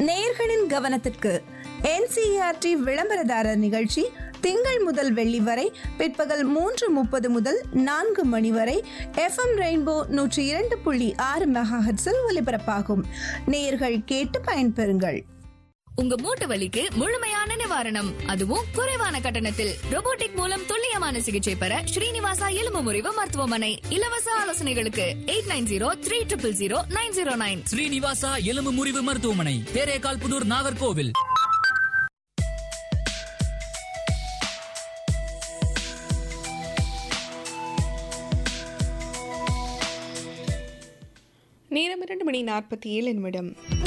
நேயர்களின் கவனத்திற்கு என்சிஆர்டி விளம்பரதாரர் நிகழ்ச்சி திங்கள் முதல் வெள்ளி வரை பிற்பகல் மூன்று முப்பது முதல் நான்கு மணி வரை எஃப்எம் ரெயின்போ நூற்றி இரண்டு புள்ளி ஆறு மெகாஹெட்ஸில் ஒலிபரப்பாகும் நேயர்கள் கேட்டு பயன்பெறுங்கள் உங்க மூட்டு வலிக்கு முழுமையான நிவாரணம் அதுவும் குறைவான கட்டணத்தில் robotic மூலம் துல்லியமான சிகிச்சை பெற ஸ்ரீனிவாசா எலும்பு முறிவு மருத்துவமனை இலவச ஆலோசனைகளுக்கு eight nine zero three triple zero nine zero nine Srinivasa எலும்பு முறிவு மருத்துவமனை தேரேகால் புதூர் நாகர்கோவில் நேரம் இரண்டு மணி நாற்பத்தி ஏழு நிமிடம்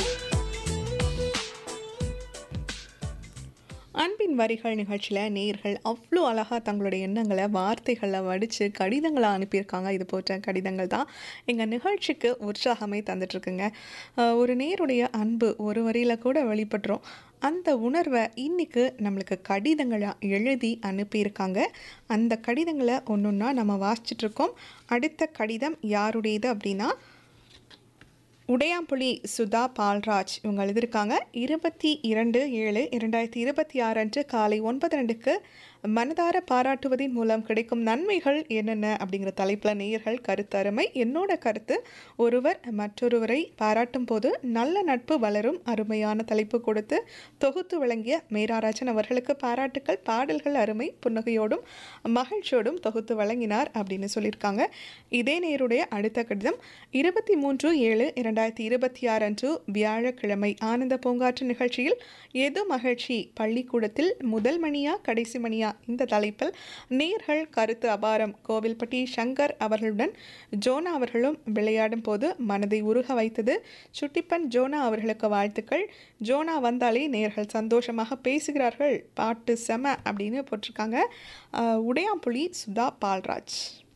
அன்பின் வரிகள் நிகழ்ச்சியில் நேர்கள் அவ்வளோ அழகாக தங்களுடைய எண்ணங்களை வார்த்தைகளில் வடித்து கடிதங்களை அனுப்பியிருக்காங்க இது போன்ற கடிதங்கள் தான் எங்கள் நிகழ்ச்சிக்கு உற்சாகமே தந்துட்டுருக்குங்க அஹ் ஒரு நேருடைய அன்பு ஒரு வரியில் கூட வெளிப்பட்டுரும் அந்த உணர்வை இன்னைக்கு நம்மளுக்கு கடிதங்களாக எழுதி அனுப்பியிருக்காங்க அந்த கடிதங்களை ஒன்று ஒன்றா நம்ம வாசிச்சிட்ருக்கோம் அடுத்த கடிதம் யாருடையது அப்படின்னா உடையாம்புலி சுதா பால்ராஜ் இவங்க எழுதியிருக்காங்க இருபத்தி இரண்டு ஏழு இரண்டாயிரத்தி இருபத்தி ஆறு அன்று காலை ஒன்பது ரெண்டுக்கு மனதார பாராட்டுவதின் மூலம் கிடைக்கும் நன்மைகள் என்னென்ன அப்படிங்கிற தலைப்பில் நேயர்கள் கருத்தருமை என்னோட கருத்து ஒருவர் மற்றொருவரை பாராட்டும் போது நல்ல நட்பு வளரும் அருமையான தலைப்பு கொடுத்து தொகுத்து வழங்கிய மேராராஜன் அவர்களுக்கு பாராட்டுக்கள் பாடல்கள் அருமை புன்னகையோடும் மகிழ்ச்சியோடும் தொகுத்து வழங்கினார் அப்படின்னு சொல்லியிருக்காங்க இதே நேருடைய அடுத்த கடிதம் இருபத்தி மூன்று ஏழு இரண்டாயிரத்தி இருபத்தி ஆறு அன்று வியாழக்கிழமை ஆனந்த பூங்காற்று நிகழ்ச்சியில் எது மகிழ்ச்சி பள்ளிக்கூடத்தில் முதல் மணியா கடைசி மணியா இந்த தலைப்பில் நேர்கள் கருத்து அபாரம் கோவில்பட்டி சங்கர் அவர்களுடன் ஜோனா அவர்களும் விளையாடும் போது மனதை உருக வைத்தது சுட்டிப்பன் ஜோனா அவர்களுக்கு வாழ்த்துக்கள் ஜோனா வந்தாலே நேர்கள் சந்தோஷமாக பேசுகிறார்கள் பாட்டு செம அப்படின்னு போட்டிருக்காங்க அஹ், உடையாம்புலி சுதா பால்ராஜ்